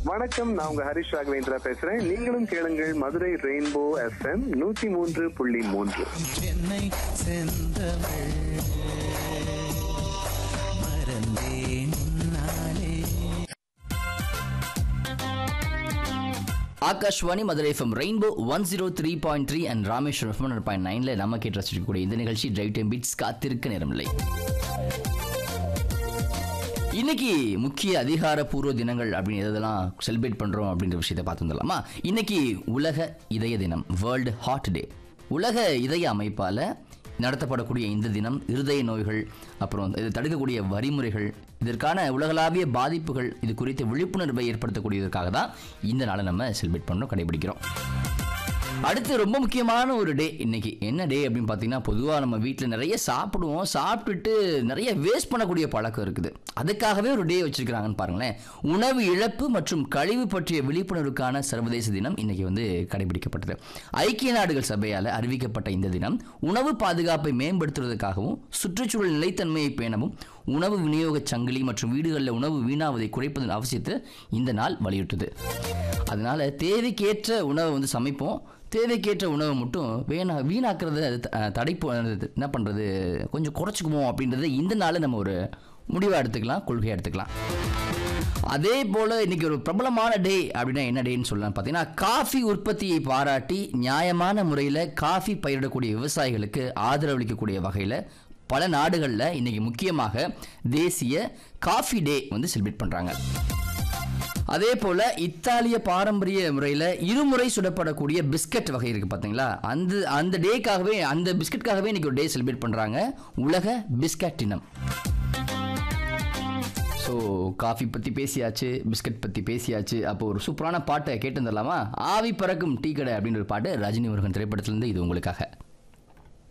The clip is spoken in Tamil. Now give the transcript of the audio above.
வணக்கம் நான் உங்க ஹரிஷ் ராகவேந்திரா பேசுறேன் நீங்களும் கேளுங்கள் மதுரை ரெயின்போ எஃப்எம் நூத்தி மூன்று புள்ளி மூன்று சென்னை சென்றவள் மறந்தேன் உன்னாலே Akashvani Madurai FM rainbow one zero three point three and Rameswaram FM one point நைன்ல நம்ம கேட்டு ரசிக்கக்கூடிய இந்த நிகழ்ச்சி டிரைவ் டைம் பீட்ஸ் காத்திருக்க நேரமில்லை இன்னைக்கு முக்கிய அதிகாரப்பூர்வ தினங்கள் அப்படின்னு எதெல்லாம் செலிப்ரேட் பண்றோம் அப்படின்ற விஷயத்தை பார்த்து வந்துடலாமா இன்னைக்கு உலக இதய தினம் வேர்ல்டு ஹார்ட் டே உலக இதய அமைப்பால நடத்தப்படக்கூடிய இந்த தினம் இருதய நோய்கள் அப்புறம் இதை தடுக்கக்கூடிய வரிமுறைகள் இதற்கான உலகளாவிய பாதிப்புகள் இது குறித்த விழிப்புணர்வை ஏற்படுத்தக்கூடியதற்காக தான் இந்த நாளை நம்ம செலிப்ரேட் பண்ணோம் கடைபிடிக்கிறோம் அடுத்து ரொம்ப முக்கியமான ஒரு டே இன்னைக்கு என்ன டே அப்படின்னு பார்த்தீங்கன்னா பொதுவாக நம்ம வீட்டில் நிறைய சாப்பிடுவோம் சாப்பிட்டுட்டு நிறைய வேஸ்ட் பண்ணக்கூடிய பழக்கம் இருக்குது அதுக்காகவே ஒரு டே வச்சிருக்கிறாங்கன்னு பாருங்களேன் உணவு இழப்பு மற்றும் கழிவு பற்றிய விழிப்புணர்வுக்கான சர்வதேச தினம் இன்னைக்கு வந்து கடைபிடிக்கப்பட்டது ஐக்கிய நாடுகள் சபையால் அறிவிக்கப்பட்ட இந்த தினம் உணவு பாதுகாப்பை மேம்படுத்துவதற்காகவும் சுற்றுச்சூழல் நிலைத்தன்மையை பேணவும் உணவு விநியோகச் சங்கிலி மற்றும் வீடுகளில் உணவு வீணாவதை குறைப்பதன் அவசியத்தை இந்த நாள் வலியுறுத்துது அதனால தேவைக்கேற்ற உணவை வந்து சமைப்போம் தேவைக்கேற்ற உணவை மட்டும் வேணா வீணாக்குறத த- தடைப்பு என்ன பண்ணுறது கொஞ்சம் குறைச்சிக்குவோம் அப்படின்றத இந்த நாள் நம்ம ஒரு முடிவாக எடுத்துக்கலாம் கொள்கையாக எடுத்துக்கலாம் அதே போல் இன்னைக்கு ஒரு பிரபலமான டே அப்படின்னா என்ன டேன்னு சொல்லலாம் பார்த்தீங்கன்னா காஃபி உற்பத்தியை பாராட்டி நியாயமான முறையில் காஃபி பயிரிடக்கூடிய விவசாயிகளுக்கு ஆதரவளிக்கக்கூடிய வகையில் பல நாடுகளில் இன்னைக்கு முக்கியமாக தேசிய காஃபி டே வந்து செலிப்ரேட் பண்ணுறாங்க அதே போல இத்தாலிய பாரம்பரிய முறையில் இருமுறை சுடப்படக்கூடிய பிஸ்கட் வகை இருக்கு பார்த்தீங்களா அந்த அந்த டேக்காகவே அந்த பிஸ்கட்காகவே இன்னைக்கு ஒரு டே செலிப்ரேட் பண்றாங்க உலக பிஸ்கட் தினம் ஸோ காஃபி பற்றி பேசியாச்சு பிஸ்கட் பற்றி பேசியாச்சு அப்போ ஒரு சூப்பரான பாட்டை கேட்டு வந்துடலாமா ஆவி பறக்கும் டீ கடை அப்படின்ற ஒரு பாட்டு ரஜினி முருகன் திரைப்படத்திலிருந்து இது உங்களுக்காக